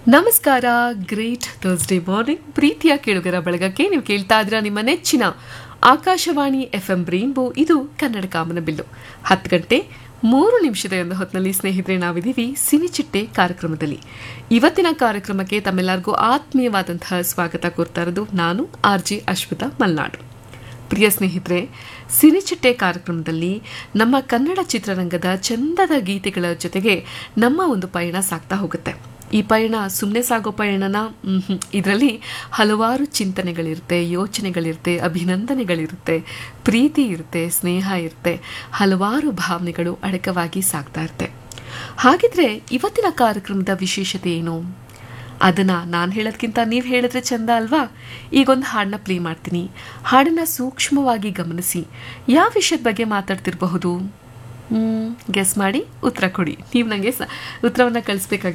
ನಮಸ್ಕಾರ great Thursday morning ಪ್ರೀತಿಯ ಕೇಳುಗರ ಬಳಗಕ್ಕೆ ನೀವು ಕೇಳ್ತಾ ಇದ್ರ ನಿಮ್ಮ ನೆಚ್ಚಿನ ಆಕಾಶವಾಣಿ ಎಫ್ ಎಂ ರೈನ್ಬೋ ಇದು ಕನ್ನಡ ಕಾಮನ ಬಿಲ್ಲು ಹತ್ತು ಗಂಟೆ ಮೂರು ನಿಮಿಷದ ಒಂದು ಹೊತ್ತಿನಲ್ಲಿ ಸ್ನೇಹಿತರೆ ನಾವಿದ್ದೀವಿ ಸಿನಿಚಿಟ್ಟೆ ಕಾರ್ಯಕ್ರಮದಲ್ಲಿ ಇವತ್ತಿನ ಕಾರ್ಯಕ್ರಮಕ್ಕೆ ತಮ್ಮೆಲ್ಲರಿಗೂ ಆತ್ಮೀಯವಾದಂತಹ ಸ್ವಾಗತ ಕೋರ್ತಾ ಇರೋದು ನಾನು ಆರ್ ಜಿ ಅಶ್ವಿತಾ ಮಲ್ನಾಡು ಪ್ರಿಯ ಸ್ನೇಹಿತರೆ ಸಿನಿಚಿಟ್ಟೆ ಕಾರ್ಯಕ್ರಮದಲ್ಲಿ ನಮ್ಮ ಕನ್ನಡ ಚಿತ್ರರಂಗದ ಚಂದದ ಗೀತೆಗಳ ಜೊತೆಗೆ ನಮ್ಮ ಒಂದು ಪಯಣ ಸಾಗ್ತಾ ಹೋಗುತ್ತೆ ಈ ಪಯಣ ಸುಮ್ಮನೆ ಸಾಗೋ ಪಯಣನ ಇದರಲ್ಲಿ ಹಲವಾರು ಚಿಂತನೆಗಳಿರುತ್ತೆ ಯೋಚನೆಗಳಿರುತ್ತೆ ಅಭಿನಂದನೆಗಳಿರುತ್ತೆ ಪ್ರೀತಿ ಇರುತ್ತೆ ಸ್ನೇಹ ಇರುತ್ತೆ ಹಲವಾರು ಭಾವನೆಗಳು ಅಡಕವಾಗಿ ಸಾಗ್ತಾ ಇರುತ್ತೆ ಹಾಗಿದ್ರೆ ಇವತ್ತಿನ ಕಾರ್ಯಕ್ರಮದ ವಿಶೇಷತೆ ಏನು ಅದನ್ನ ನಾನು ಹೇಳೋದ್ಕಿಂತ ನೀವು ಹೇಳಿದ್ರೆ ಚಂದ ಅಲ್ವಾ ಈಗೊಂದು ಹಾಡನ್ನ ಪ್ಲೇ ಮಾಡ್ತೀನಿ ಹಾಡನ್ನ ಸೂಕ್ಷ್ಮವಾಗಿ ಗಮನಿಸಿ ಯಾವ ವಿಷಯದ ಬಗ್ಗೆ ಮಾತಾಡ್ತಿರಬಹುದು ಗೆಸ್ ಮಾಡಿ ಉತ್ತರ ಕೊಡಿ ನೀವು ನನಗೆ ಸ ಉತ್ತರವನ್ನು ಕಳಿಸ್ಬೇಕಾಗಿ